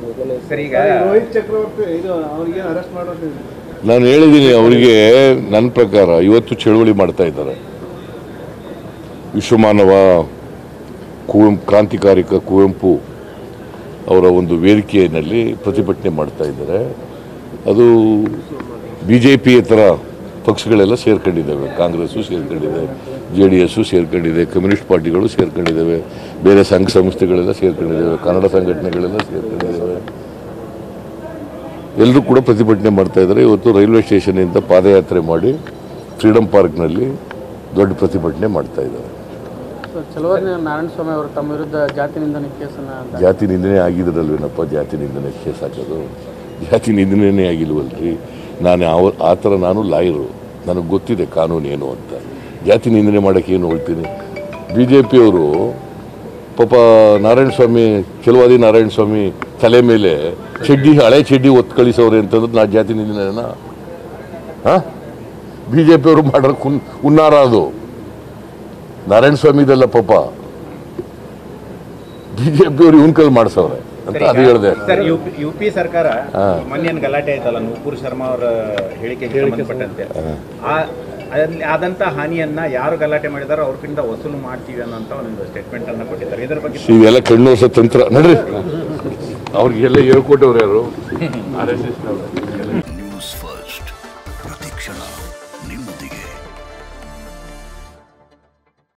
sir ಈಗ ರೋಹಿತ್ ಚಕ್ರವರ್ತಿ ಇದು ಅವ್ರಿಗೆ ಅರೆಸ್ಟ್ ಮಾಡೋದು ನಾನು ಹೇಳಿದ್ದೀನಿ ಅವರಿಗೆ ನನ್ನ ಪ್ರಕಾರ ಇವತ್ತು ಚಳುವಳಿ ಮಾಡ್ತಾ ಇದ್ದಾರೆ ವಿಶ್ವಮಾನವ ಕುವೆಂಪು ಕ್ರಾಂತಿಕಾರಿಕ ಕುವೆಂಪು ಅವರ ಒಂದು ವೇದಿಕೆಯಲ್ಲಿ ಪ್ರತಿಭಟನೆ ಮಾಡ್ತಾ ಇದ್ದಾರೆ ಅದು ಬಿ ಜೆ ಪಿಯೇತರ ಪಕ್ಷಗಳೆಲ್ಲ ಸೇರ್ಕೊಂಡಿದ್ದಾವೆ ಕಾಂಗ್ರೆಸ್ಸು ಸೇರ್ಕೊಂಡಿದೆ ಜೆ ಡಿ ಎಸ್ಸು ಸೇರ್ಕೊಂಡಿದೆ ಕಮ್ಯುನಿಸ್ಟ್ ಪಾರ್ಟಿಗಳು ಸೇರ್ಕೊಂಡಿದ್ದಾವೆ ಬೇರೆ ಸಂಘ ಸಂಸ್ಥೆಗಳೆಲ್ಲ ಸೇರ್ಕೊಂಡಿದ್ದಾವೆ ಕನ್ನಡ ಸಂಘಟನೆಗಳೆಲ್ಲ ಸೇರ್ಕೊಂಡಿದ್ದಾವೆ ಎಲ್ಲರೂ ಕೂಡ ಪ್ರತಿಭಟನೆ ಮಾಡ್ತಾ ಇದ್ದಾರೆ ಇವತ್ತು ರೈಲ್ವೆ ಸ್ಟೇಷನಿಂದ ಪಾದಯಾತ್ರೆ ಮಾಡಿ ಫ್ರೀಡಮ್ ಪಾರ್ಕ್ನಲ್ಲಿ ದೊಡ್ಡ ಪ್ರತಿಭಟನೆ ಮಾಡ್ತಾ ಇದ್ದಾರೆ ಚಲುವರ್ ನಾರಾಯಣ ಸ್ವಾಮಿ ಅವರು ತಮ್ಮ ವಿರುದ್ಧ ಜಾತಿ ನಿಂದನೆ ಕೇಸನ್ನ ಜಾತಿ ನಿಂದನೆ ಆಗಿದ್ರಲ್ವೇನಪ್ಪ ಜಾತಿ ನಿಂದನೆ ಕೇಸ್ ಹಾಕೋದು ಜಾತಿ ನಿಂದನೆ ಆಗಿಲ್ವಲ್ರಿ ನಾನು ಯಾವ ಆ ಥರ ನಾನು ಲಾಯರು ನನಗೆ ಗೊತ್ತಿದೆ ಕಾನೂನು ಏನು ಅಂತ ಜಾತಿ ನಿಂದನೆ ಮಾಡೋಕ್ಕೆ ಏನು ಹೇಳ್ತೀನಿ ಬಿ ಜೆ ಪಿಯವರು ಪಾಪ ನಾರಾಯಣ ಸ್ವಾಮಿ ಕೆಲವಾದಿ ನಾರಾಯಣ ಸ್ವಾಮಿ ತಲೆ ಮೇಲೆ ಚಡ್ಡಿ ಹಳೆ ಚಡ್ಡಿ ಒತ್ತು ಕಳಿಸೋರೆ ಅಂತಂದ್ರೆ ನಾ ಜಾತಿ ನಿಂದನೆನ ಹಾಂ ಬಿ ಜೆ ಪಿಯವರು ಮಾಡೋರು ಕುನ್ ಉನ್ನಾರ ಅದು ನಾರಾಯಣ ಸ್ವಾಮಿದಲ್ಲ ಪಾಪ ಬಿ ಜೆ ಪಿಯವರು ಇವನ್ ಕೈಲಿ ಮಾಡಿಸವ್ರೆ ಅಂತ ಅದು ಹೇಳಿದೆ ಸರ್ ಯು ಪಿ ಸರ್ಕಾರ ಮೊನ್ನೇನು ಗಲಾಟೆ ಆಯ್ತಲ್ಲ ನೂಪುರ್ ಶರ್ಮಾ ಅವರ ಹೇಳಿಕೆಗೆ ಸಂಬಂಧಪಟ್ಟಂತೆ ಆ ಅದ್ರಲ್ಲಿ ಆದಂತ ಹಾನಿಯನ್ನ ಯಾರು ಗಲಾಟೆ ಮಾಡಿದಾರೋ ಅವ್ರ ಕಡೆಯಿಂದ ವಸೂಲು ಮಾಡ್ತೀವಿ ಅನ್ನೋಂತ ಒಂದು ಸ್ಟೇಟ್ಮೆಂಟ್ ಅನ್ನ ಕೊಟ್ಟಿದ್ದಾರೆ ಇದ್ರ ಬಗ್ಗೆ ಇವೆಲ್ಲ ಕಣ್ಣು ಹೊಸ ತಂತ್ರ ನಡ್ರಿ ಅವ್ರಿಗೆಲ್ಲ ಹೇಳ್ಕೊಟ್ಟವ್ರು ಯಾರು ಆರ್ ಎಸ್ ಎಸ್